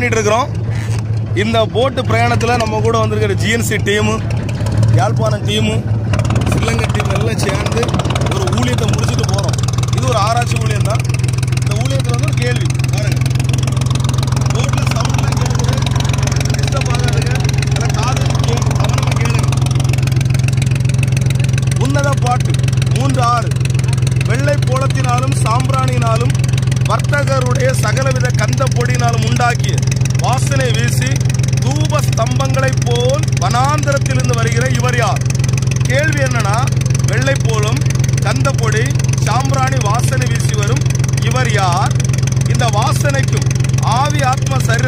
பண்ணிட்டு இருக்கிறோம் இந்த போட்டு பிரயாணத்தில் நம்ம கூட வந்திருக்கிற GNC team Yazhpanam team Sri Lanka team எல்லாம் சேர்ந்து ஒரு ஊழியத்தை முடிச்சுட்டு போகிறோம் இது ஒரு ஆராய்ச்சி ஊழியம் தான் இந்த ஊழியத்தில் வந்து ஒரு கேள்வி பாருங்க போட்டில் சவுண்ட்லாம் கேட்குது டிஸ்டர்ப் ஆகாதுங்க எல்லாம் காது கேட்கும் கவனமாக கேளுங்க உன்னத பாட்டு மூன்று ஆறு வெள்ளை போலத்தினாலும் சாம்பிராணியினாலும் வர்த்தகருடைய சகலவித கந்த பொடியினாலும் உண்டாக்கிய வாசனை வீசி தூப ஸ்தம்பங்களைப் போல் வனாந்தரத்திலிருந்து வருகிற இவர் யார் கேள்வி என்னன்னா வெள்ளை போலும் கந்த பொடி சாம்பிராணி வாசனை வீசி வரும் இவர் யார் இந்த வாசனைக்கும் ஆவி ஆத்ம சரீர